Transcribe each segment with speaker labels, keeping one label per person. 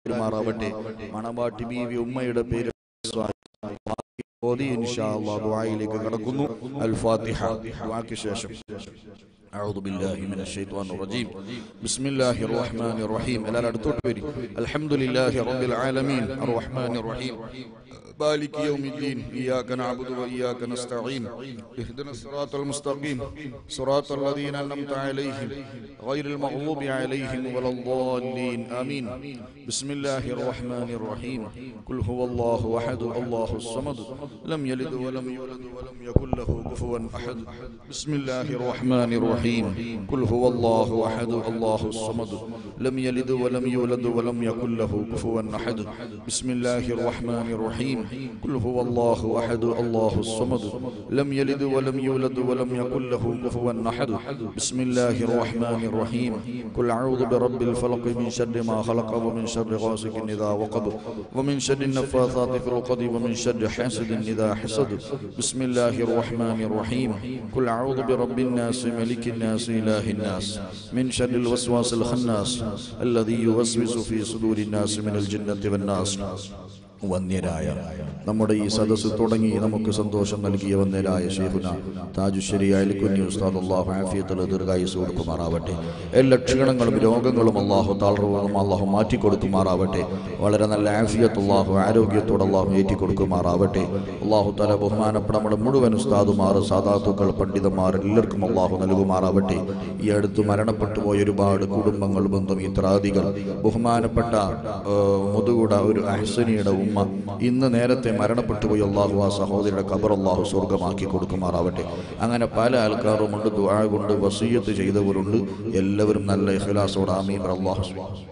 Speaker 1: മാറാവട്ടെ മണവാട്ടി ബീവി ഉമ്മയുടെ പേര് ഓതി ഇൻഷാ അല്ലാഹ് ദുആയിലേക്ക് കടക്കുന്നു അൽ ഫാത്തിഹ ദുആക്ക് ശേഷം أعوذ بالله من الشيطان الرجيم بسم الله الرحمن الرحيم ألا لا ويري الحمد لله رب العالمين الرحمن الرحيم مالك يوم الدين إياك نعبد وإياك نستعين اهدنا الصراط المستقيم صراط الذين أنعمت عليهم غير المغضوب عليهم ولا الضالين آمين بسم الله الرحمن الرحيم قل هو الله أحد الله الصمد لم يلد ولم يولد ولم يكن له كفوا أحد بسم الله الرحمن الرحيم قل هو الله أحد الله الصمد لم يلد ولم يولد ولم يكن له كفوا أحد بسم الله الرحمن الرحيم قل هو الله أحد الله الصمد لم يلد ولم يولد ولم يكن له كفوا أحد بسم الله الرحمن الرحيم قل أعوذ برب الفلق من شر ما خلق ومن شر غاسق إذا وقب ومن شر النفاثات في العقد ومن شر حاسد إذا حسد بسم الله الرحمن الرحيم قل أعوذ برب الناس ملك الناس إله الناس من شر الوسواس الخناس الذي يوسوس في صدور الناس من الجنة والناس വന്യരായ നമ്മുടെ ഈ സദസ്സ് തുടങ്ങി നമുക്ക് സന്തോഷം നൽകിയ വന്യരായ ഷെയ്ഖുന താജുശ്ശേരിയായ കുഞ്ഞു ഉസ്താദ് അള്ളാഹു ആഫിയത്തുള്ള ദീർഘായുസ് കൊടുക്കുമാറാവട്ടെ എല്ലാ ക്ഷീണങ്ങളും രോഗങ്ങളും അള്ളാഹു താഴ്വകളും അള്ളാഹു മാറ്റിക്കൊടുക്കുമാറാവട്ടെ വളരെ നല്ല ആഫിയത്ത് അള്ളാഹു ആരോഗ്യത്തോടെ അള്ളാഹു ഏറ്റി കൊടുക്കുമാറാവട്ടെ അള്ളാഹു തല ബഹുമാനപ്പെട്ട നമ്മുടെ മുഴുവൻ ഉസ്താദുമാർ സാധാത്തുക്കൾ പണ്ഡിതന്മാർ എല്ലാവർക്കും അള്ളാഹു നൽകുമാറാവട്ടെ ഈ അടുത്ത് മരണപ്പെട്ടു പോയ ഒരുപാട് കുടുംബങ്ങൾ ബന്ധം ഇത്രാദികൾ ബഹുമാനപ്പെട്ട ആ, മുതുകുട ഒരു അഹ്സനിയുടെ ഉമ്മ ഇന്ന് നേരത്തെ മരണപ്പെട്ടു പോയി അള്ളാഹു ആ സഹോദരിയുടെ ഖബർ അള്ളാഹു സ്വർഗമാക്കി കൊടുക്കുമാറാവട്ടെ അങ്ങനെ പല ആൾക്കാരുമുണ്ട് ദുആ കൊണ്ട് വസീയത്ത് ചെയ്തവരുണ്ട് എല്ലാവരും നല്ല ഇഖ്ലാസോടെ ആമീൻ അള്ളാഹു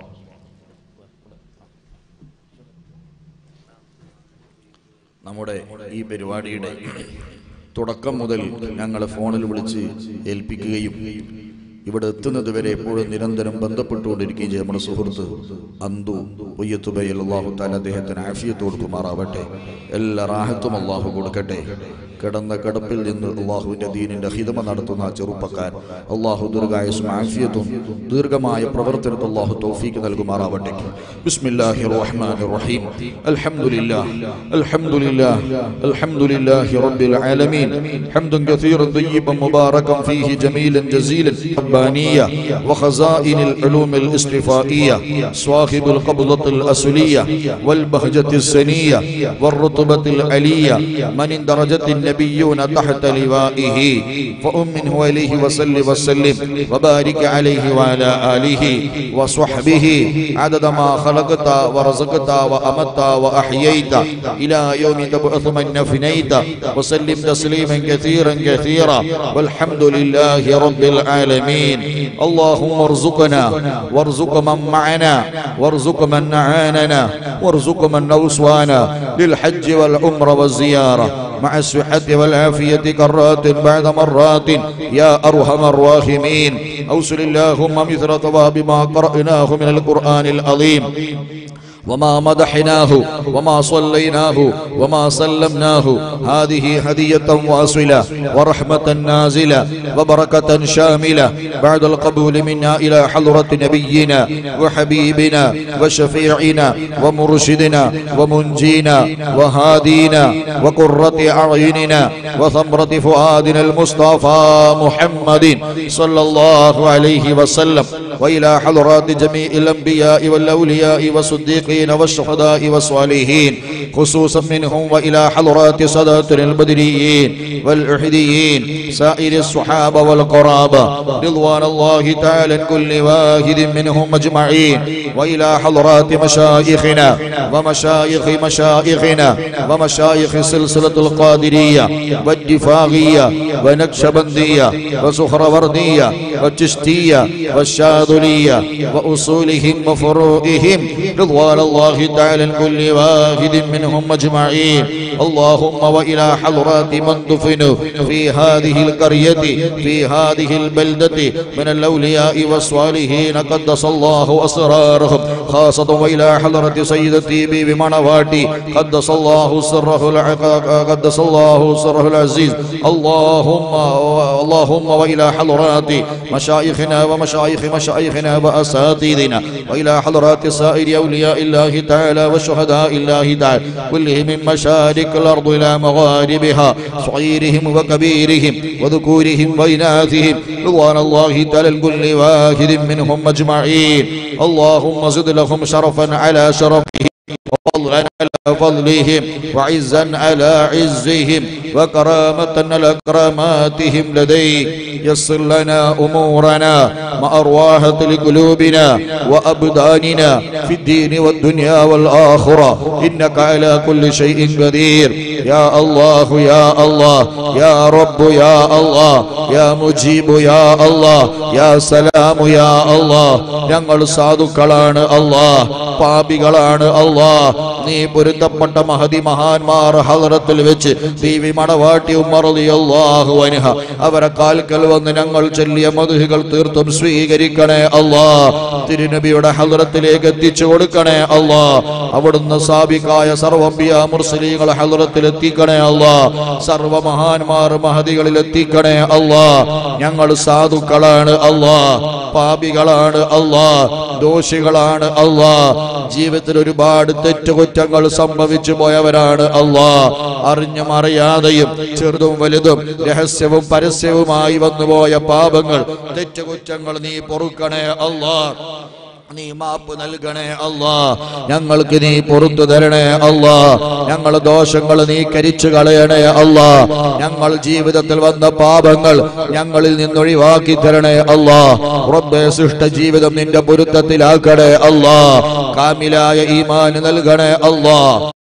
Speaker 1: നമ്മുടെ ഈ പരിപാടിയുടെ തുടക്കം മുതൽ ഞങ്ങളെ ഫോണിൽ വിളിച്ച് ഏൽപ്പിക്കുകയും ഇവിടെ എത്തുന്നത് വരെ എപ്പോഴും നിരന്തരം ബന്ധപ്പെട്ടുകൊണ്ടിരിക്കുകയും ചെയ്യും നമ്മുടെ സുഹൃത്ത് അന്തു ഒയ്യത്തുബയിൽ അള്ളാഹു താല അദ്ദേഹത്തിന് ആഫിയത്ത് കൊടുക്കുമാറാവട്ടെ എല്ലാ റാഹത്തും അള്ളാഹു കൊടുക്കട്ടെ കിടന്ന കിടപ്പിൽ നിന്ന് അള്ളാഹുവിന്റെ ദീനിന്റെ ഹിതമ നടത്തുന്ന ആ ചെറുപ്പക്കാർ അള്ളാഹു ദീർഘായുസും ആഫിയത്തും ദീർഘമായ പ്രവർത്തനത്തിൽ അള്ളാഹു തൗഫീക്ക് നൽകുമാറാവട്ടെ ബിസ്മില്ലാഹി റഹ്മാൻ റഹീം അൽഹംദുലില്ലാഹ് അൽഹംദുലില്ലാഹ് അൽഹംദുലില്ലാഹി റബ്ബിൽ ആലമീൻ ഹംദൻ കസീറൻ طيبا مباركا فيه جميلا جزيلا ربانية وخزائن العلوم الاصطفائية صاحب القبضة الأسلية والبهجة السنية والرطبة العلية من درجة النبيون تحت لوائه فأمنه إليه وسل وسلم وبارك عليه وعلى آله وصحبه عدد ما خلقت ورزقت وأمت وأحييت إلى يوم تبعث من نفنيت وسلم تسليما كثيرا كثيرا والحمد لله رب العالمين اللهم ارزقنا وارزق من معنا وارزق من نعاننا وارزق من نوسوانا للحج والعمر والزيارة مع الصحة والعافية كرات بعد مرات يا أرحم الراحمين أوصل اللهم مثل ثواب ما قرأناه من القرآن العظيم وما مدحناه وما صليناه وما سلمناه هذه هدية واصلة ورحمة نازلة وبركة شاملة بعد القبول منا إلى حضرة نبينا وحبيبنا وشفيعنا ومرشدنا ومنجينا وهادينا وقرة أعيننا وثمرة فؤادنا المصطفى محمد صلى الله عليه وسلم وإلى حضرات جميع الأنبياء والأولياء والصديقين والشهداء والصالحين خصوصا منهم وإلى حضرات صدات البدريين والأحديين سائر الصحابة والقرابة رضوان الله تعالى كل واحد منهم أجمعين وإلى حضرات مشايخنا ومشايخ مشايخنا ومشايخ سلسلة القادرية والدفاغية ونكشبندية وسخروردية والچشتية والشاذلية وأصولهم وفروعهم رضوان الله تعالى كل واحد منهم أجمعين اللهم وإلى حضرات من دفنوا في هذه القرية في هذه البلدة من الأولياء والصالحين قدس الله أسرارهم خاصة وإلى حضرة سيدتي بيبي منواتي قدس الله سره الع- قدس الله سره العزيز اللهم اللهم وإلى حضرات مشايخنا ومشايخ مشايخ مشايخنا وأساتذنا وإلى حضرات سائر أولياء الله تعالى وشهداء الله تعالى كلهم من مشارق الأرض إلى مغاربها صغيرهم وكبيرهم وذكورهم وإناثهم رضوان الله تعالى لكل واحد منهم أجمعين اللهم زد لهم شرفا على شرفهم وفضلا على فضلهم وعزا على عزهم وكرامة على كراماتهم لديك يسر لنا أمورنا مع أرواحة لقلوبنا وأبداننا في الدين والدنيا والآخرة إنك على كل شيء قدير يا الله يا الله يا رب يا الله يا مجيب يا الله يا سلام يا الله ഞങ്ങൾ സാധുക്കളാണ് അല്ലാ പാപികളാണ് അല്ലാ നീ പൊരുത്തപ്പെട്ട മഹതി മഹാന്മാർ ഹലറത്തിൽ വെച്ച് ദീവി മണവാട്ടി ഉമ്മറിയാഹു അൻഹ അവരെ കാൽക്കൽ വന്ന് ഞങ്ങൾ ചൊല്ലിയ മധുഹികൾ തീർത്തും സ്വീകരിക്കണേ അല്ലാ തിരുനബിയുടെ ഹലറത്തിലേക്ക് എത്തിച്ചു കൊടുക്കണേ അല്ലാ അവിടുന്ന് സാബിക്കായ സർവമ്പിയ മുർസലീങ്ങൾ ഹലറത്തിൽ എത്തിക്കണേ അല്ലാ സർവ മഹാന്മാർ മഹതികളിൽ എത്തിക്കണേ അല്ലാ ഞങ്ങൾ സാധുക്കളാണ് അല്ലാ പാപികളാണ് അല്ലാ ദോഷികളാണ് അല്ലാ ജീവിതത്തിൽ ഒരുപാട് തെറ്റുകുറ്റങ്ങൾ സംഭവിച്ചു പോയവരാണ് അല്ലാ അറിഞ്ഞും അറിയാതെയും ചെറുതും വലുതും രഹസ്യവും പരസ്യവുമായി വന്നുപോയ പാപങ്ങൾ തെറ്റുകുറ്റങ്ങൾ നീ പൊറുക്കണേ അല്ലാ നീ മാപ്പ് നൽകണേ അല്ലാ ഞങ്ങൾക്ക് നീ പുറത്തു തരണേ അല്ലാ ഞങ്ങൾ ദോഷങ്ങൾ നീ കരിച്ചു കളയണേ അല്ലാ ഞങ്ങൾ ജീവിതത്തിൽ വന്ന പാപങ്ങൾ ഞങ്ങളിൽ നിന്നൊഴിവാക്കി തരണേ അല്ലാ റബ്ബെ സൃഷ്ട ജീവിതം നിന്റെ പൊരുത്തത്തിലാക്കണേ അല്ലാ കാമിലായ ഈമാൻ നൽകണേ അല്ലാ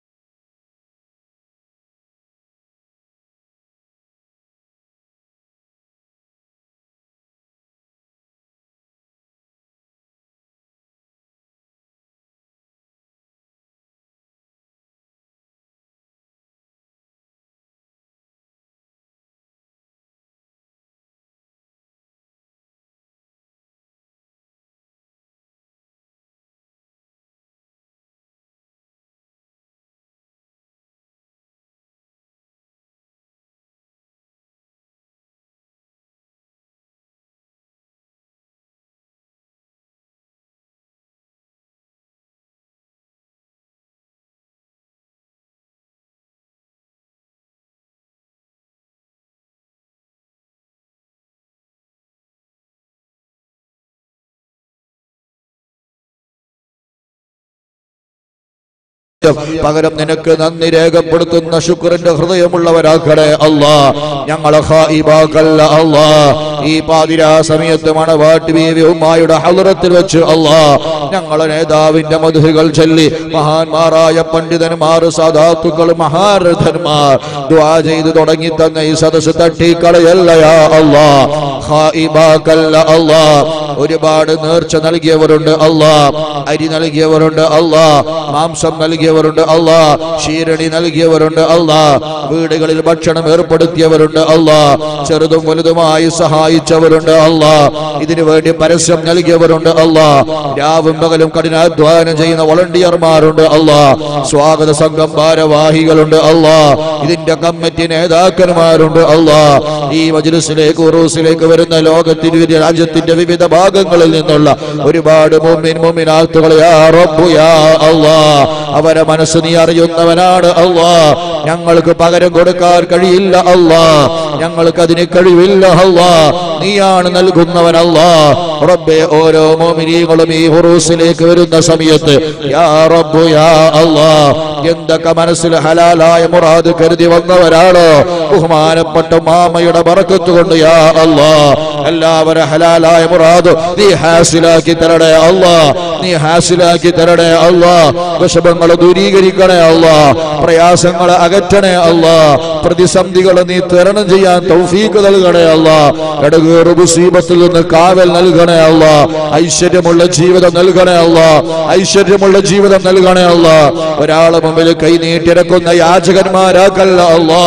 Speaker 1: പകരം നിനക്ക് നന്ദി രേഖപ്പെടുത്തുന്ന ശുക്രന്റെ ഹൃദയമുള്ളവരാക്കണേ അല്ലാ ഞങ്ങളെ ഖായിബാക്കല്ല അല്ലാ ഈ പാതിരാ സമയത്ത് മണവാട്ടി ബീവി ഉമ്മായുടെ ഹളുറത്തിൽ വെച്ച് അല്ലാ ഞങ്ങളെ നേതാവിന്റെ മധുകൾ ചൊല്ലി മഹാന്മാരായ പണ്ഡിതന്മാർ സാധാത്തുക്കൾ മഹാരഥന്മാർ ദ്വാ ചെയ്ത് തുടങ്ങി തന്ന ഈ സദസ് തട്ടിക്കളയല്ലയാ അല്ലാ ഖായിബാക്കല്ല അല്ലാ ഒരുപാട് നേർച്ച നൽകിയവരുണ്ട് അല്ലാ അരി നൽകിയവരുണ്ട് അല്ലാ മാംസം നൽകിയവരുണ്ട് അല്ലാ ക്ഷീരണി നൽകിയവരുണ്ട് അല്ലാ വീടുകളിൽ ഭക്ഷണം ഏർപ്പെടുത്തിയവരുണ്ട് അല്ലാ ചെറുതും വലുതുമായി സഹായിച്ചവരുണ്ട് അല്ലാ ഇതിനു വേണ്ടി പരസ്യം നൽകിയവരുണ്ട് അല്ലാ രാവും പകലും കഠിനാധ്വാനം ചെയ്യുന്ന വളണ്ടിയർമാരുണ്ട് അല്ലാ സ്വാഗത സംഘം ഭാരവാഹികളുണ്ട് അല്ലാ ഇതിന്റെ കമ്മിറ്റി നേതാക്കന്മാരുണ്ട് അല്ലാ ഈ മജ്ലിസിലേക്ക് ഉറൂസിലേക്ക് വരുന്ന ലോകത്തിന്റെ വിവിധ രാജ്യത്തിന്റെ വിവിധ ഭാഗങ്ങളിൽ നിന്നുള്ള ഒരുപാട് മുമ്മിൻ മുമ്മിനാത്തുകളെ യാ റബ്ബു യാ അല്ലാ അവരെ മനസ്സ് നീ അറിയുന്നവനാണ് അല്ലാ ഞങ്ങൾക്ക് പകരം കൊടുക്കാൻ കഴിയില്ല അല്ലാ ഞങ്ങൾക്ക് അതിന് കഴിവില്ല അല്ലാ നീയാണ് നൽകുന്നവനല്ലാ റബ്ബെ ഓരോ മോമിനികളും ഈ ഹുറൂസിലേക്ക് വരുന്ന സമയത്ത് യാ റബ്ബു യാ അല്ലാ എന്തൊക്കെ മനസ്സിൽ ഹലാലായ മുറാദ് കരുതി വന്നവരാണോ ബഹുമാനപ്പെട്ട മാമയുടെ ബറക്കത്ത് കൊണ്ട് യാ അല്ലാ എല്ലാവരും ഹലാലായ മുറാദ് നീ ഹാസിലാക്കി തരണേ അല്ലാ നീ ഹാസിലാക്കി തരണേ അല്ലാ വിഷമങ്ങൾ ദൂരീകരിക്കണേ അല്ലാ പ്രയാസങ്ങളെ അകറ്റണേ അല്ലാ പ്രതിസന്ധികൾ നീ തരണം ചെയ്യാൻ തൗഫീക്ക് നൽകണേ അല്ലാ കടകേറ് മുസീബത്തിൽ നിന്ന് കാവൽ നൽകണേ അല്ലാ ഐശ്വര്യമുള്ള ജീവിതം നൽകണേ അല്ലാ ഐശ്വര്യമുള്ള ജീവിതം നൽകണേ അല്ലാ ഒരാളെ മുമ്പിൽ കൈ നീട്ടിരക്കുന്ന യാചകന്മാരാക്കല്ല അല്ലാ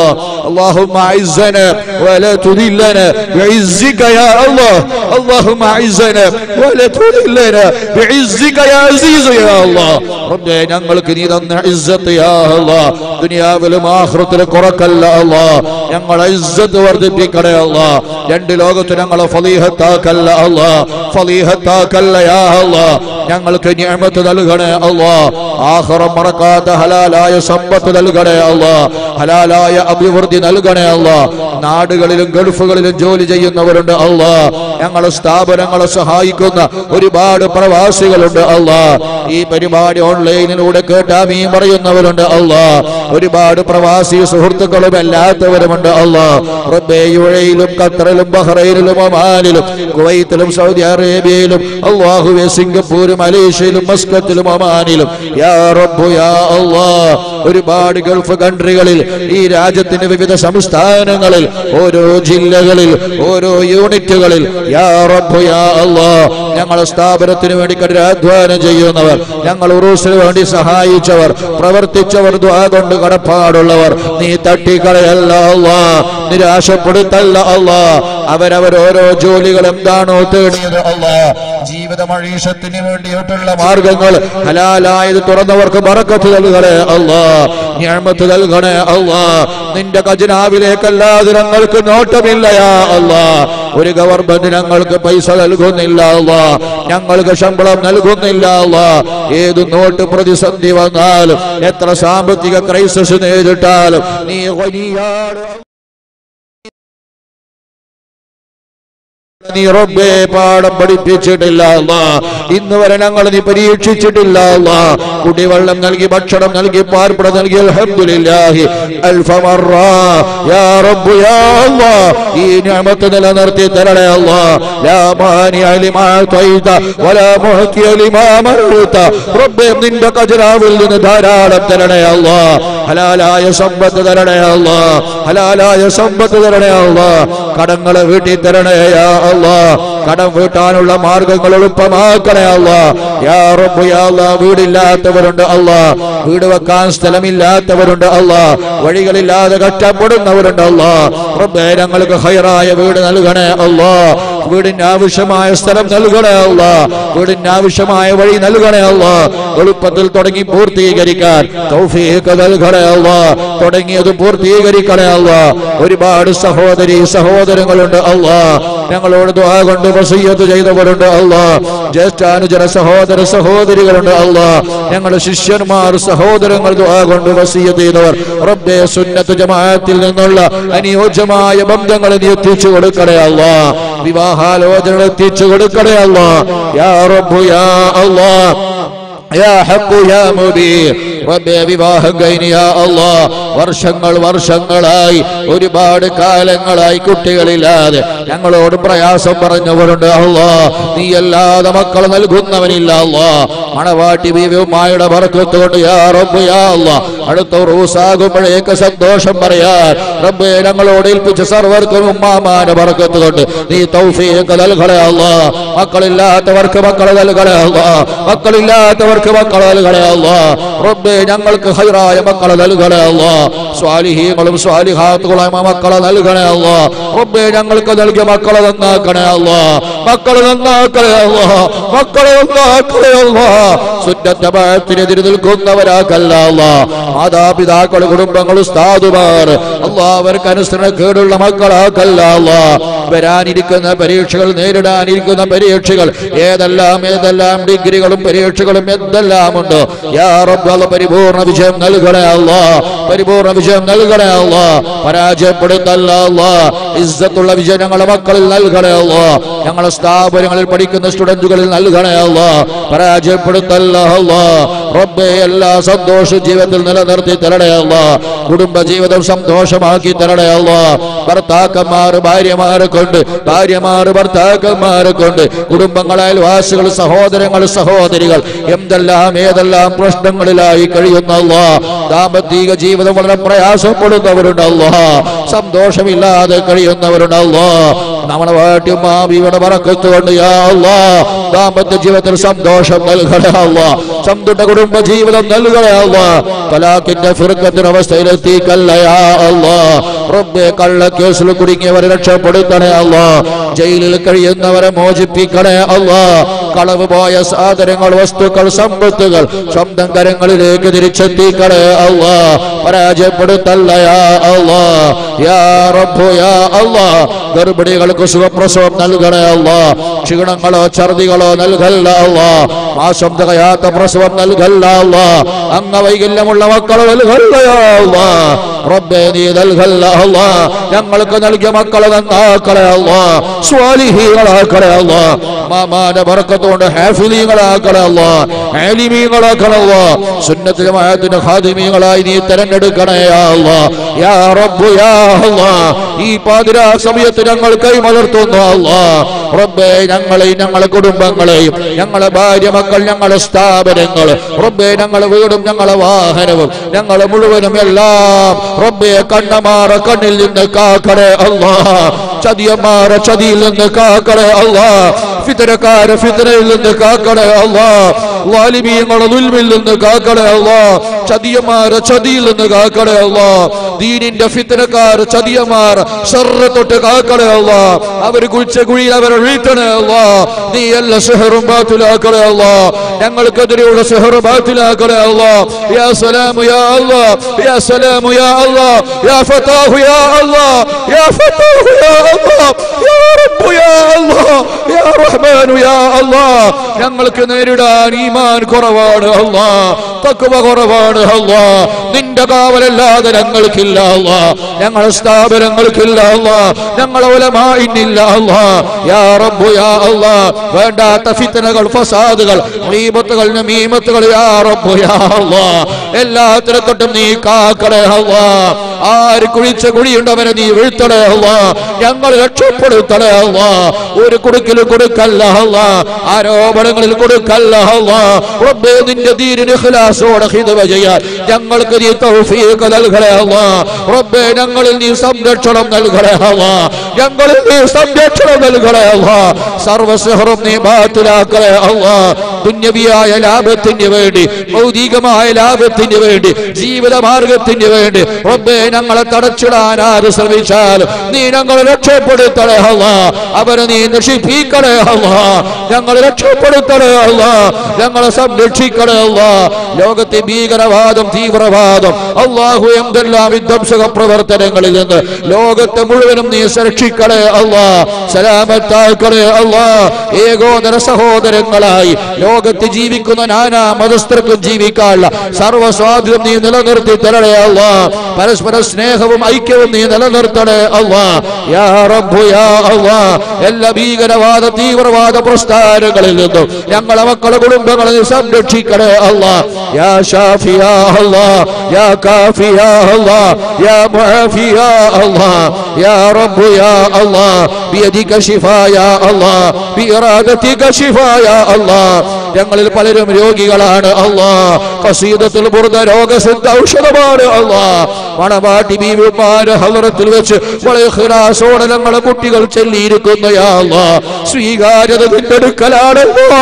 Speaker 1: اللهم اعزنا ولا تذلنا بعزك يا الله اللهم اعزنا ولا تذلنا بعزك يا عزيز يا الله ربي ഞങ്ങൾക്ക് നീ തന്ന ഇസ്സത്ത് യാ അല്ലാഹ് ദുനിയാവിലും ആഖിറത്തിലും കുറക്കല്ല അല്ലാഹ് ഞങ്ങളെ ഇസ്സത്ത് വർദ്ധിപ്പിക്കണേ അല്ലാഹ് രണ്ട് ലോകത്ത് ഞങ്ങളെ ഫളീഹത്താക്കല്ല അല്ലാഹ് ഫളീഹത്താക്കല്ല യാ അല്ലാഹ് ഞങ്ങൾക്ക് നിഅമത്ത് നൽകണേ അല്ലാഹ് ആഖിറം മറക്കാത്ത ഹലാലായ സമ്പത്ത് നൽകണേ അല്ലാഹ് ഹലാലായ അഭിവൃദ്ധി നൽകണേ അല്ലാഹ് നാടുകളിലും ഗൾഫുകളിലും ജോലി ചെയ്യുന്നവരുണ്ട് അല്ലാഹ് ഞങ്ങളെ സ്ഥാപനങ്ങളെ സഹായിക്കുന്ന ഒരുപാട് പ്രവാസികളുണ്ട് അല്ലാഹ് ഈ പരിപാടി ഓൺലൈനിലൂടെ കേട്ടാമീൻ പറയുന്നവരുണ്ട് അല്ലാഹ് ഒരുപാട് പ്രവാസി സുഹൃത്തുക്കളും അല്ലാത്തവരുമുണ്ട് അല്ലാഹ് റബ്ബേ യുഴയിലും ഖത്തറിലും ബഹ്റൈനിലും ഒമാനിലും കുവൈത്തിലും സൗദി അറേബ്യയിലും അള്ളാഹുവെ സിംഗപ്പൂരും മലേഷ്യയിലും മസ്കത്തിലും ഒമാനിലും യാ റബ്ബു യാ അല്ലാഹ് ഒരുപാട് ഗൾഫ് കൺട്രികളിൽ ഈ രാജ്യത്തിന്റെ വിവിധ സംസ്ഥാനങ്ങളിൽ ഓരോ ജില്ലകളിൽ ഓരോ യൂണിറ്റുകളിൽ യാ റബ്ബു യാ അല്ലാഹ് ഞങ്ങളെ സ്ഥാപനത്തിന് വേണ്ടി കഠിനാധ്വാനം ചെയ്യുന്നവർ ഞങ്ങൾ ഉറൂസിന് വേണ്ടി സഹായിച്ചവർ പ്രവർത്തിച്ചവർ ദ്വാ കൊണ്ട് കടപ്പാടുള്ളവർ നീ തട്ടിക്കളയല്ല അല്ലാ നിരാശപ്പെടുത്തല്ല അല്ലാ അവരവർ ഓരോ ജോലികൾ എന്താണോ തേടിയത് അല്ലാ ജീവിത മഴീഷത്തിന് വേണ്ടിയിട്ടുള്ള മാർഗങ്ങൾ ഹലാലായത് തുറന്നവർക്ക് മറക്കത്ത് നൽകണേ അല്ലാ ഞാമത്ത് നൽകണേ അല്ലാ നിന്റെ ഖജനാവിലേക്കല്ലാതെ ഞങ്ങൾക്ക് നോട്ടമില്ലയാ അല്ലാ ഒരു ഗവൺമെന്റ് ഞങ്ങൾക്ക് പൈസ നൽകുന്നില്ല അല്ലാ ഞങ്ങൾക്ക് ശമ്പളം നൽകുന്നില്ല അല്ലാ ഏത് നോട്ട് പ്രതിസന്ധി വന്നാലും എത്ര സാമ്പത്തിക ക്രൈസിസ് നേരിട്ടാലും നീ വലിയാണ് നീ റബ്ബേ പാഠം പഠിപ്പിച്ചിട്ടില്ല അല്ലാ ഇന്ന് വരെ ഞങ്ങൾ നീ പരീക്ഷിച്ചിട്ടില്ല അല്ലാ കുടിവെള്ളം നൽകി ഭക്ഷണം നൽകി പാർപ്പിടം നൽകി അൽഹംദുലില്ലാഹി അൽഫ മറ യാ റബ്ബ് യാ അല്ലാ ഈ നിഅമത്ത് നിലനിർത്തി തരണേ അല്ലാ ലാ മാനിഅ ലിമാ തൈത വലാ മുഹ്തിയ ലിമാ മറുത റബ്ബേ നിന്റെ ഖജനാവിൽ നിന്ന് ധാരാളം തരണേ അല്ലാ ഹലാലായ സമ്പത്ത് തരണേ അല്ലാ ഹലാലായ സമ്പത്ത് തരണേ അല്ലാ കടങ്ങളെ വീട്ടി തരണേ യാ അല്ലാ കടം വീട്ടാനുള്ള മാർഗങ്ങൾ എളുപ്പമാക്കണേ അല്ലാ യാ റബ്ബ് യാ അല്ലാ വീടില്ലാത്തവരുണ്ട് അല്ലാ വീട് വെക്കാൻ സ്ഥലമില്ലാത്തവരുണ്ട് അല്ലാ വഴികളില്ലാതെ കഷ്ടപ്പെടുന്നവരുണ്ട് അല്ലാ റബ്ബേ ഞങ്ങൾക്ക് ഹൈറായ വീട് നൽകണേ അല്ലാ വീടിന് ആവശ്യമായ സ്ഥലം നൽകണേ അല്ലാ വീടിന് ആവശ്യമായ വഴി നൽകണേ അല്ലാ എളുപ്പത്തിൽ തുടങ്ങി പൂർത്തീകരിക്കാൻ തൗഫീഖ് നൽകണേ അല്ലാ തുടങ്ങിയത് പൂർത്തീകരിക്കണേ അല്ലാ ഒരുപാട് സഹോദരി സഹോദരങ്ങളുണ്ട് അല്ലാ ഞങ്ങളോട് ദുആ കൊണ്ട് വസീയത്ത് ചെയ്തവരുണ്ട് അല്ലാ ജ്യേഷ്ഠാനുജന സഹോദര സഹോദരികളുണ്ട് അല്ലാ ഞങ്ങളുടെ ശിഷ്യന്മാർ സഹോദരങ്ങൾ ദുആ കൊണ്ട് വസീയത്ത് ചെയ്തവർ റബ്ബേ സുന്നത്ത് ജമാഅത്തിൽ നിന്നുള്ള അനുയോജ്യമായ ബന്ധങ്ങൾ നീ എത്തിച്ചു കൊടുക്കണേ അല്ലാ വിവാഹാലോചന എത്തിച്ചു കൊടുക്കണേ അല്ലാ യാ റബ്ബു യാ അല്ലാ യാ ഹബ്ബു യാ മുബീർ റബ്ബേ വിവാഹം കഴിഞ്ഞ യാ അല്ലാ വർഷങ്ങൾ വർഷങ്ങളായി ഒരുപാട് കാലങ്ങളായി കുട്ടികളില്ലാതെ ഞങ്ങളോട് പ്രയാസം പറഞ്ഞവരുണ്ട് അല്ലാ നീ അല്ലാതെ മക്കൾ നൽകുന്നവനില്ല അല്ലാ മണവാട്ടി ബീവിയുമായുടെ ബർക്കത്ത് കൊണ്ട് യാ റബ്ബ് യാ അല്ലാ അടുത്ത റൂസാകുമ്പോഴേക്ക് സന്തോഷം പറയാൻ റബ്ബേ ഞങ്ങളോട് ഏൽപ്പിച്ച സർവർക്കും ഉമ്മാമാന്റെ ബർക്കത്ത് കൊണ്ട് നീ തൗഫീഖ് നൽകണേ അല്ലാ മക്കളില്ലാത്തവർക്ക് മക്കൾ നൽകണേ അല്ലാ മക്കളില്ലാത്തവർക്ക് മക്കൾ നൽകണേ അല്ലാ റബ്ബേ ഞങ്ങൾക്ക് ഹൈറായ മക്കളെ നൽകണേ അല്ലാ സ്വാലിഹീങ്ങളും സ്വാലിഹാത്തുകളുമായ മക്കളെ നൽകണേ അല്ലാ റബ്ബേ ഞങ്ങൾക്ക് നൽകിയ മക്കളെ നന്നാക്കണേ അല്ലാ മക്കളെ നന്നാക്കണേ അല്ലാ മക്കളെ നന്നാക്കണേ അല്ലാ സുന്നത്തമായത്തിനെതിരെ നിൽക്കുന്നവരാക്കല്ല അല്ലാ മാതാപിതാക്കൾ കുടുംബങ്ങൾ ഉസ്താദുമാർ അല്ലാ അവർക്ക് അനുസരണ കേടുള്ള മക്കളാക്കല്ല അല്ലാ വരാനിരിക്കുന്ന പരീക്ഷകൾ നേരിടാനിരിക്കുന്ന പരീക്ഷകൾ ഏതെല്ലാം ഏതെല്ലാം ഡിഗ്രികളും പരീക്ഷകളും എന്തെല്ലാം ഉണ്ട് യാ റബ്ബ് അല്ലാ പരിപൂർണ വിജയം നൽകണേ അല്ലാ പരിപൂർണ വിജയം നൽകണേ അല്ലാ പരാജയപ്പെടുത്തല്ല അല്ലാ ഇസ്സത്തുള്ള വിജയം ഞങ്ങളുടെ മക്കളിൽ നൽകണേ അല്ലാ ഞങ്ങളുടെ സ്ഥാപനങ്ങളിൽ പഠിക്കുന്ന സ്റ്റുഡന്റുകളിൽ നൽകണേ അല്ലാ പരാജയപ്പെടുത്തല്ല അല്ലാ റബ്ബേ എല്ലാ സന്തോഷവും ജീവിതത്തിൽ നിലനിർത്തി തരണേ അല്ലാ കുടുംബ ജീവിതം സന്തോഷമാക്കി തരണേ അല്ലാ ഭർത്താക്കന്മാർ ഭാര്യമാരെ കൊണ്ട് ഭാര്യമാർ ഭർത്താക്കന്മാരെ കൊണ്ട് കുടുംബങ്ങളായ വാസികൾ സഹോദരങ്ങൾ സഹോദരികൾ എന്തെല്ലാം ഏതെല്ലാം പ്രശ്നങ്ങളിലായി കഴിയുന്നല്ല ദാമ്പത്തിക ജീവിതം വളരെ പ്രയാസപ്പെടുന്നവരുണ്ടല്ലോ സന്തോഷമില്ലാതെ കഴിയുന്നവരുണ്ടല്ലോ നമ്മളെ വാട്ടിയും മാവിയുടെ പറക്കത്തുകൊണ്ട് യാ അല്ലാ ദാമ്പത്യ ജീവിതത്തിൽ സന്തോഷം നൽകണേ അല്ലാ സന്തുട്ട കുടുംബ കുടുംബ ജീവിതം നൽകണേ അല്ല തലാഖിന്റെ ഫിർക്കത്തിന് അവസ്ഥയിലെത്തിക്കല്ലയാ അല്ല റബ്ബെ കള്ള കേസിൽ കുടുങ്ങിയവരെ രക്ഷപ്പെടുത്തണേ അല്ല ജയിലിൽ കഴിയുന്നവരെ മോചിപ്പിക്കണേ അല്ല കളവ് പോയ സാധനങ്ങൾ വസ്തുക്കൾ സമ്പത്തുകൾ സ്വന്തം കരങ്ങളിലേക്ക് തിരിച്ചെത്തിക്കണേ അല്ല പരാജയപ്പെടുത്തല്ലയാ അല്ല യാ റബ്ബു യാ അല്ല ഗർഭിണികൾക്ക് സുഖപ്രസവം നൽകണേ അല്ല ക്ഷീണങ്ങളോ ഛർദികളോ നൽകല്ല അല്ല മാസം തികയാത്ത പ്രസവം നൽകല്ല അല്ല അംഗവൈകല്യമുള്ള മക്കൾ നൽകല്ലയാ അല്ല റബ്ബേ നീ നൽകല്ല അല്ല ഞങ്ങൾക്ക് നൽകിയ മക്കളെ നന്നാക്കളെ അല്ല സ്വാലിഹീകളാക്കളെ അല്ല മാമാന്റെ ബർക്കത്തുകൊണ്ട് ഹാഫിലീങ്ങളാക്കളെ അല്ല ആലിമീങ്ങളാക്കളെ അല്ല സുന്നത്ത് ജമാഅത്തിന്റെ ഖാദിമീങ്ങളായി നീ തെരഞ്ഞെടുക്കണേ യാ അല്ല യാ റബ്ബു യാ അല്ലാ ഈ പാതിരാ സമയത്ത് ഞങ്ങൾ കൈമലർത്തുന്നു അല്ലാ റബ്ബേ ഞങ്ങളെയും ഞങ്ങളെ കുടുംബങ്ങളെയും ഞങ്ങളെ ഭാര്യ മക്കൾ ഞങ്ങളെ സ്ഥാപനങ്ങൾ റബ്ബേ ഞങ്ങളെ വീടും ഞങ്ങളെ വാഹനവും ഞങ്ങളെ മുഴുവനും എല്ലാം റബ്ബേ കണ്ണമാറ കണ്ണിൽ നിന്ന് കാക്കണേ അല്ലാ ചതിയമാറ ചതിയിൽ നിന്ന് കാക്കണേ അല്ലാ ഫിതരക്കാര ഫിതരയിൽ നിന്ന് കാക്കണേ അല്ലാ വാലിമീങ്ങളെ ദുൽമിൽ നിന്ന് കാക്കണേ അല്ലാ ചതിയമാര ചതിയിൽ നിന്ന് കാക്കണേ അല്ലാ ദീനിന്റെ ഫിത്തനക്കാർ ചതിയമാർ ഷർറ തൊട്ട് കാക്കണേ അല്ലാ അവര് കുഴിച്ച കുഴിയിൽ അവരെ വീഴ്ത്തണേ അല്ലാ നീ എല്ലാ സെഹറും ബാത്തിലാക്കണേ അല്ലാ ഞങ്ങൾക്കെതിരെയുള്ള സെഹറ് ബാത്തിലാക്കണേ അല്ലാ യാ സലാമു യാ അല്ലാ യാ സലാമു യാ അല്ലാ യാ ഫതാഹു യാ അല്ലാ യാ ഫതാഹു യാ അല്ലാ യാ റബ്ബു യാ അല്ലാ യാ റഹ്മാനു യാ അല്ലാ ഞങ്ങൾക്ക് നേരിടാൻ ഈമാൻ കുറവാണ് അല്ലാ തക്വ കുറവാണ് അല്ലാ നിന്റെ കാവലല്ലാതെ ഞങ്ങൾക്കില്ല അല്ലാ ഞങ്ങളെ സ്ഥാപനങ്ങൾക്കില്ല അല്ലാ ഞങ്ങളെ ഉലമായിന്നില്ല അല്ലാ യാ റബ്ബു യാ അല്ലാ വേണ്ടാത്ത ഫിത്തനകൾ ഫസാദുകൾ ഗീബത്തുകൾ നമീമത്തുകൾ യാ റബ്ബു യാ അല്ലാ എല്ലാത്തിനെ തൊട്ടും നീ കാക്കണേ അല്ലാ ആര് കുഴിച്ച കുഴിയുണ്ടവനെ നീ വീഴ്ത്തണേ അല്ലാ ഞങ്ങൾ രക്ഷപ്പെടുത്തണേ അല്ലാ ഒരു കുടുക്കിൽ കൊടുക്കല്ല അല്ലാ ആരോപണങ്ങളിൽ കൊടുക്കല്ല അല്ലാ റബ്ബേ നിന്റെ ദീനിന് ഇഖ്ലാസോടെ ഹിദമ ചെയ്യാൻ ഞങ്ങൾക്ക് നീ തൗഫീഖ് നൽകണേ അല്ലാ റബ്ബേ ഞങ്ങളിൽ നീ സംരക്ഷണം നൽകണേ അല്ലാ ഞങ്ങളിൽ നീ സംരക്ഷണം നൽകണേ അല്ലാ സർവ്വസഹറും നീ ബാത്തിലാക്കണേ അല്ലാ പുണ്യവിയായ ലാഭത്തിന് വേണ്ടി ഭൗതികമായ ലാഭത്തിന് വേണ്ടി ജീവിത മാർഗത്തിന് വേണ്ടി റബ്ബേ ഞങ്ങളെ തടച്ചിടാൻ ആര് ശ്രമിച്ചാലും നീ ഞങ്ങളെ രക്ഷപ്പെടുത്തണേ അല്ലാ അവരെ നീ നശിപ്പിക്കണേ അല്ലാ ഞങ്ങളെ രക്ഷപ്പെടുത്തണേ അല്ലാ ഞങ്ങളെ സംരക്ഷിക്കണേ അല്ലാ ലോകത്തെ ഭീകരവാദം തീവ്രവാദം അള്ളാഹു എന്തെല്ലാം വിധ്വംസക പ്രവർത്തനങ്ങളിൽ നിന്ന് ലോകത്തെ മുഴുവനും നീ സുരക്ഷിക്കണേ അല്ലാ സലാമത്താക്കണേ അല്ലാ ഏകോദര സഹോദരങ്ങളായി ലോകത്ത് ജീവിക്കുന്ന നാനാ മതസ്ഥർക്കും ജീവിക്കാനുള്ള സർവ്വസ്വാതന്ത്ര്യം നീ നിലനിർത്തി തരണേ അല്ലാ പരസ്പര സ്നേഹവും ഐക്യവും നീ നിലനിർത്തണേ അല്ലാ യാ റബ്ബു യാ അല്ലാ എല്ലാ ഭീകരവാദ തീവ്രവാദ പ്രസ്ഥാനങ്ങളിൽ നിന്നും ഞങ്ങളെ മക്കളെ കുടുംബങ്ങളെ നീ സംരക്ഷിക്കണേ അല്ലാ യാ ഷാഫി യാ അല്ലാ യാ കാഫി യാ അല്ലാ യാ മുആഫി യാ അല്ലാ യാ റബ്ബു യാ അല്ലാ ബിയദിക ശിഫാ യാ അല്ലാ ബിഇറാദതിക ശിഫാ യാ അല്ലാ ഞങ്ങളിൽ പലരും രോഗികളാണ് അല്ലാ കസീദത്തുൽ ബുർദ രോഗസിദ്ധ ഔഷധമാണ് അല്ലാ മണവാട്ടി ബീവിമാര് ഹലറത്തിൽ വെച്ച് വളരെ ഖിറാസോടെ ഞങ്ങളെ കുട്ടികൾ ചെല്ലിയിരിക്കുന്ന യാ അല്ലാ സ്വീകാര്യത നിന്നെടുക്കലാണ്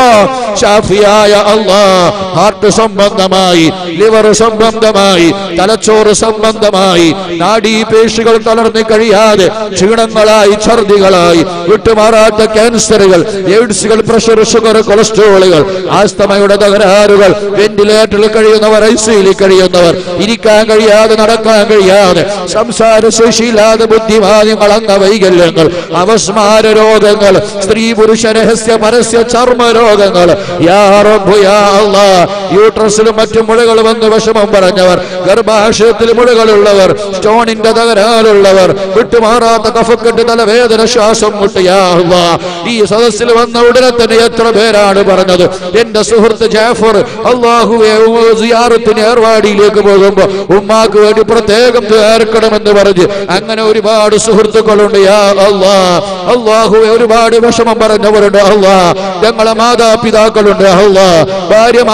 Speaker 1: ഷാഫിയായ അല്ലാ ഹാർട്ട് സംബന്ധമായി ലിവർ സംബന്ധമായി തലച്ചോറ് സംബന്ധമായി നാഡീപേശികൾ തളർന്നു കഴിയാതെ ക്ഷീണങ്ങളായി ഛർദികളായി വിട്ടുമാറാത്ത ക്യാൻസറുകൾ എയ്ഡ്സുകൾ പ്രഷർ ഷുഗർ കൊളസ്ട്രോളുകൾ ആസ്തമയുടെ തകരാറുകൾ വെന്റിലേറ്ററിൽ കഴിയുന്നവർ ഐസിയിൽ കഴിയുന്നവർ ഇരിക്കാൻ കഴിയാതെ നടക്കാൻ കഴിയാതെ സംസാര ശേഷിയില്ലാതെ ബുദ്ധിമാന്യങ്ങൾ അംഗ വൈകല്യങ്ങൾ അവസ്മാര രോഗങ്ങൾ സ്ത്രീ പുരുഷ രഹസ്യ പരസ്യ ചർമ്മ രോഗങ്ങൾ യാ റബ്ബു യാ അല്ലാ യൂട്രസിലും മറ്റു മുഴകൾ വന്ന് വിഷമം പറഞ്ഞവർ ഗർഭാശയത്തിൽ മുഴകളുള്ളവർ സ്റ്റോണിന്റെ തകരാറുള്ളവർ വിട്ടുമാറാത്ത കഫക്കെട്ട് തലവേദന ശ്വാസം മുട്ടിയാ അല്ലാ ഈ സദസ്സിൽ വന്ന ഉടനെ തന്നെ എത്ര പേരാണ് പറഞ്ഞത് എന്റെ സുഹൃത്ത് ജാഫർ അള്ളാഹുവെ സിയാറത്തിന് ഏർവാടിയിലേക്ക് പോകുമ്പോ ഉമ്മാക്ക് വേണ്ടി പ്രത്യേകം ചേർക്കണമെന്ന് പറഞ്ഞ് അങ്ങനെ ഒരുപാട് സുഹൃത്തുക്കളുണ്ട് യാ അല്ലാ അള്ളാഹുവെ ഒരുപാട് വിഷമം പറഞ്ഞവരുണ്ട് അല്ലാ ഞങ്ങളെ മാതാപിതാക്കളുണ്ട് അല്ലാ ഭാര്യ മാതാപിതാക്കൾ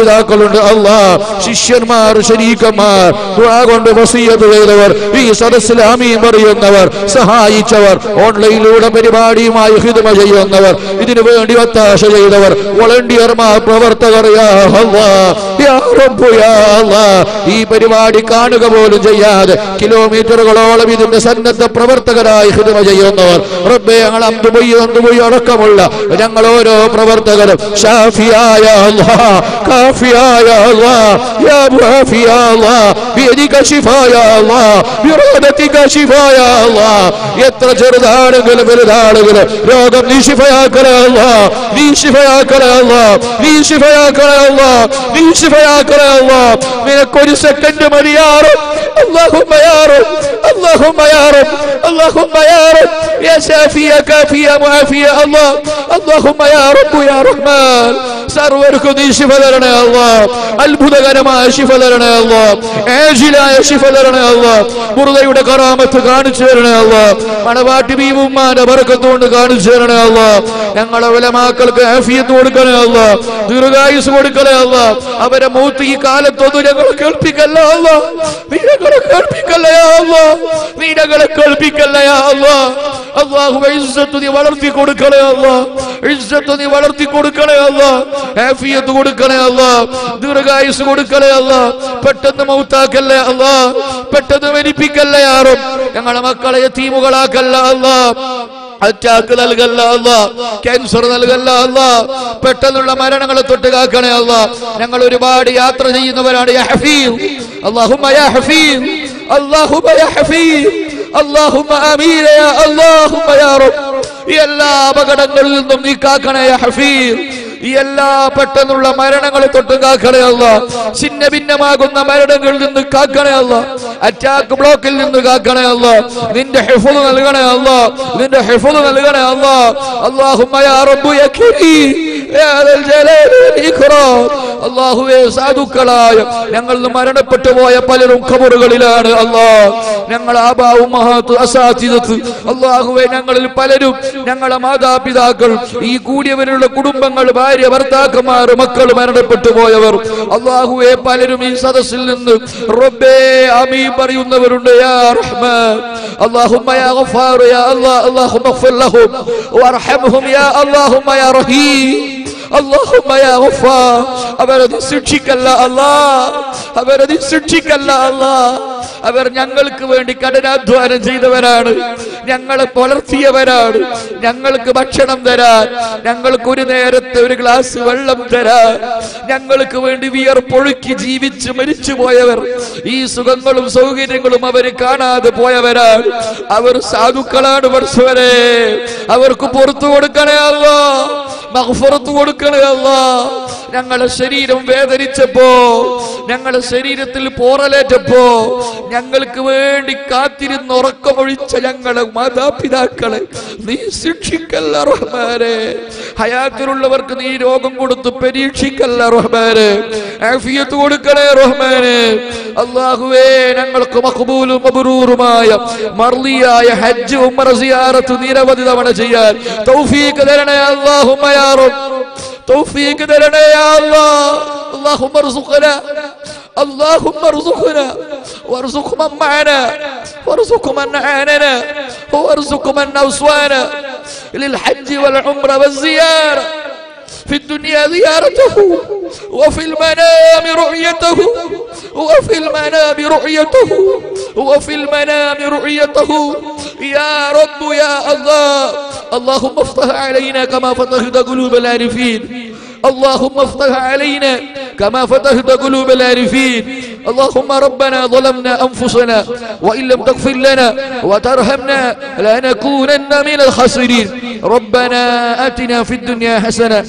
Speaker 1: മാതാപിതാക്കളുണ്ട് അല്ലാ ശിഷ്യന്മാർ ശരീക്കന്മാർ ദുആ കൊണ്ട് വസീയത്ത് ചെയ്തവർ ഈ സദസ്സിൽ ആമീൻ പറയുന്നവർ സഹായിച്ചവർ ഓൺലൈനിലൂടെ പരിപാടിയുമായി ഹിതമ ചെയ്യുന്നവർ ഇതിനു വേണ്ടി ഒത്താശ ചെയ്തവർ വോളണ്ടിയർമാർ പ്രവർത്തകർ യാ അല്ലാ, യാ റബ്ബു യാ അല്ലാ. ഈ പരിപാടി കാണുക പോലും ചെയ്യാതെ കിലോമീറ്ററുകളോളം ഇതിന്റെ സന്നദ്ധ പ്രവർത്തകരായി ഹിതമ ചെയ്യുന്നവർ റബ്ബെ ഞങ്ങൾ അന്തുപോയി അന്തുപോയി അടക്കമുള്ള ഞങ്ങൾ ഓരോ പ്രവർത്തകരും ഷാഫിയായ അല്ലാ, കാഫിയായ അല്ലാ, യാ മുആഫിയ അല്ലാ, ബിയദിക ശിഫായ അല്ലാ, ബിറഹ്മതിക ശിഫായ അല്ലാ. എത്ര ചെറുതാണെങ്കിലും വലുതാണെങ്കിലും രോഗം നീ ശിഫയാക്കണേ അല്ലാ, നീ ശിഫയാക്കണേ അല്ലാ, നീ ശിഫയാക്കണേ അല്ലാ, നീ ശിഫയാക്കണേ അല്ലാ. നിനക്കൊരു സെക്കൻഡ് മതിയാറും اللهم يا رب اللهم يا رب اللهم يا رب يا شافي يا كافي يا معافي يا الله اللهم يا رب يا رحمن സർവർക്കും നീ ശിഫ തരണേ അല്ല അത്ഭുതകരമായ ശിഫ തരണേ അല്ല ഏജിലായ ശിഫ തരണേ അല്ല മുറുതയുടെ കറാമത്ത് കാണിച്ചു തരണേ അല്ല മണവാട്ടി ബീവുമാന്റെ ബർക്കത്തുകൊണ്ട് കാണിച്ചു തരണേ അല്ല ഞങ്ങളെ വിലമാക്കൾക്ക് ആഫിയത്ത് കൊടുക്കണേ അല്ല ദീർഘായുസ് കൊടുക്കണേ അല്ല അവരെ മൂത്ത് ഈ കാലത്തൊന്നും ഞങ്ങൾ കേൾപ്പിക്കല്ല അല്ല നീ ഞങ്ങളെ കേൾപ്പിക്കല്ലേ അല്ല നീ ഞങ്ങളെ കേൾപ്പിക്കല്ലേ അല്ല അള്ളാഹു ഇസ്സത്ത് നീ വളർത്തി കൊടുക്കണേ അല്ല ഇസ്സത്ത് നീ വളർത്തി കൊടുക്കണേ അല്ല ആഫിയത്ത് കൊടുക്കണേ അല്ല ദീർഘായുസ് കൊടുക്കണേ അല്ല പെട്ടെന്ന് മൗത്താക്കല്ലേ അല്ല പെട്ടെന്ന് മരിപ്പിക്കല്ലേ ആറും ഞങ്ങളെ മക്കളെ തീമുകളാക്കല്ല അല്ല അറ്റാക്ക് നൽകല്ല അല്ല ക്യാൻസർ നൽകല്ല അല്ല പെട്ടെന്നുള്ള മരണങ്ങളെ തൊട്ട് കാക്കണേ അല്ല ഞങ്ങൾ ഒരുപാട് യാത്ര ചെയ്യുന്നവരാണ് യാ ഹഫീൽ അല്ലാഹുമ്മ യാ ഹഫീൽ അല്ലാഹുമ്മ യാ ഹഫീൽ അല്ലാഹുമ്മ ആമീൻ യാ അല്ലാഹുമ്മ യാ റബ്ബ് ഈ എല്ലാ അപകടങ്ങളിൽ നിന്നും നീ കാക്കണേ യാ ഹഫീൽ ഈ എല്ലാ പെട്ടെന്നുള്ള മരണങ്ങളെ തൊട്ട് കാക്കണേ അല്ല ഛിന്ന ഭിന്നമാകുന്ന മരണങ്ങളിൽ നിന്ന് കാക്കണേ അല്ല അറ്റാക്ക് ബ്ലോക്കിൽ നിന്ന് കാക്കണേ അല്ല നിന്റെ ഹിഫുദ് നൽകണേ അല്ല നിന്റെ ഹിഫുദ് നൽകണേ അല്ല അല്ലാഹുമ്മ യാ റബ്ബു യാ കരീം യാ ദൽ ജലാലി വൽ ഇക്റാം അല്ലാഹുവേ സാധുക്കളായ ഞങ്ങൾ മരണപ്പെട്ടു പോയ പലരും ഖബറുകളിലാണ് അല്ലാ ഞങ്ങൾ ആബാവും മഹാത്തു അസാധിതത്ത് അല്ലാഹുവേ ഞങ്ങളിൽ പലരും ഞങ്ങളെ മാതാപിതാക്കൾ ഈ കൂടിയവരുടെ കുടുംബങ്ങൾ ഭാര്യ ഭർത്താക്കന്മാർ മക്കൾ മരണപ്പെട്ടു പോയവർ അള്ളാഹുവെ പലരും ഈ സദസ്സിൽ നിന്ന് റബ്ബേ അമീൻ പറയുന്നവരുണ്ട് യാ റഹ്മാൻ اللهم يا غفار يا الله اللهم اغفر لهم وارحمهم يا اللهم يا رحيم اللهم يا غفار അവരെ നീ ശിക്ഷിക്കല്ല അല്ലാ അവരെ നീ ശിക്ഷിക്കല്ല അല്ലാ അവർ ഞങ്ങൾക്ക് വേണ്ടി കഠിനാധ്വാനം ചെയ്തവരാണ് ഞങ്ങളെ പുലർത്തിയവരാണ് ഞങ്ങൾക്ക് ഭക്ഷണം തരാൻ ഞങ്ങൾക്ക് ഒരു നേരത്തെ ഒരു ഗ്ലാസ് വെള്ളം തരാൻ ഞങ്ങൾക്ക് വേണ്ടി വിയർപ്പൊഴുക്കി ജീവിച്ച് മരിച്ചു പോയവർ ഈ സുഖങ്ങളും സൗകര്യങ്ങളും അവര് കാണാതെ പോയവരാണ് അവർ സാധുക്കളാണ് വർഷവരെ അവർക്ക് പുറത്തു കൊടുക്കണേ അല്ലോ മഹഫുറത്ത് കൊടുക്കണേ അല്ലോ ഞങ്ങളെ ശരീരം വേദനിച്ചപ്പോ ഞങ്ങളെ ശരീരത്തിൽ പോറലേറ്റപ്പോ ഞങ്ങൾക്ക് വേണ്ടി കാത്തിരുന്ന് ഉറക്കമൊഴിച്ച ഞങ്ങളെ മാതാപിതാക്കളെ നീ ശിക്ഷിക്കല്ല റഹ്മാനെ ഹയാത്തിലുള്ളവർക്ക് നീ രോഗം കൊടുത്ത് പരീക്ഷിക്കല്ല റഹ്മാനെ ആഫിയത്ത് കൊടുക്കണേ റഹ്മാനെ അള്ളാഹുവേ ഞങ്ങൾക്ക് മഖബൂലും മബ്രൂറുമായ മർലിയായ ഹജ്ജ് ഉംറ സിയാറത്ത് നിരവധി തവണ ചെയ്യാൻ തൗഫീഖ് തരണേ അല്ലാഹുമ്മ യാ റബ്ബ് توفيق لنا يا الله اللهم ارزقنا اللهم ارزقنا وارزق من معنا وارزق من عاننا وارزق من اوصانا للحج والعمره والزياره في الدنيا زيارته وفي المنام رؤيته وفي المنام رؤيته وفي المنام رؤيته يا رب يا الله اللهم افتح علينا كما فتحت قلوب العارفين اللهم افتح علينا كما فتحت قلوب العارفين اللهم ربنا ظلمنا انفسنا وان لم تغفر لنا وترحمنا لنكونن من الخاسرين ربنا اتنا في الدنيا حسنه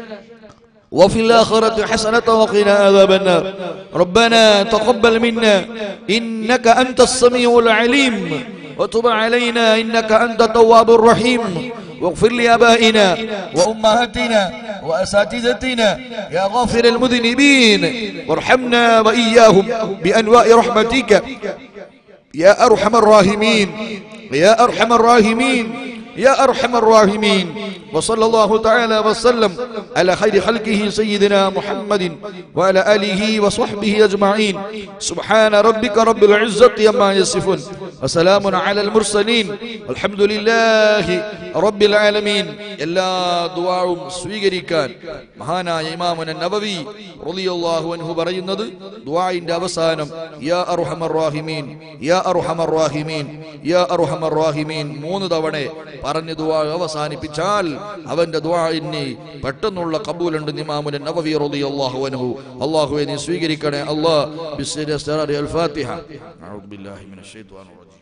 Speaker 1: وفي الآخرة حسنة وقنا عذاب النار ربنا تقبل منا إنك أنت السميع العليم وتب علينا إنك أنت التواب الرحيم واغفر لآبائنا وأمهاتنا وأساتذتنا يا غافر المذنبين وارحمنا وإياهم بأنواع رحمتك يا أرحم الراحمين يا أرحم الراحمين يا أرحم الراحمين وصلى الله تعالى وسلم على خير خلقه سيدنا محمد وعلى آله وصحبه أجمعين سبحان ربك رب العزة عما يصفون وسلام على المرسلين والحمد لله رب العالمين എല്ലാ ദുആവും സ്വീകരിക്കാൻ മഹാനായ ഇമാമുന നബവി റളിയല്ലാഹു അൻഹു പറയുന്നത് ദുആഇന്റെ അവസാനം യാ അർഹമർ റഹീമീൻ യാ അർഹമർ റഹീമീൻ യാ അർഹമർ റഹീമീൻ മൂന്ന് തവണ പറഞ്ഞ് ദുആ അവസാനിപ്പിച്ചാൽ അവന്റെ ദുആഇന് പെട്ടെന്നുള്ള കബൂലുണ്ട് ഇമാമുന നബവി റളിയല്ലാഹു അൻഹു അല്ലാഹുവേ നീ സ്വീകരിക്കണേ അല്ലാഹ് ബിസ്മില്ലാഹിർ റഹ്മാനിർ റഹീം അൽ ഫാത്തിഹ അഊദു ബില്ലാഹി മിനശ് ശൈത്വാനിർ റജീം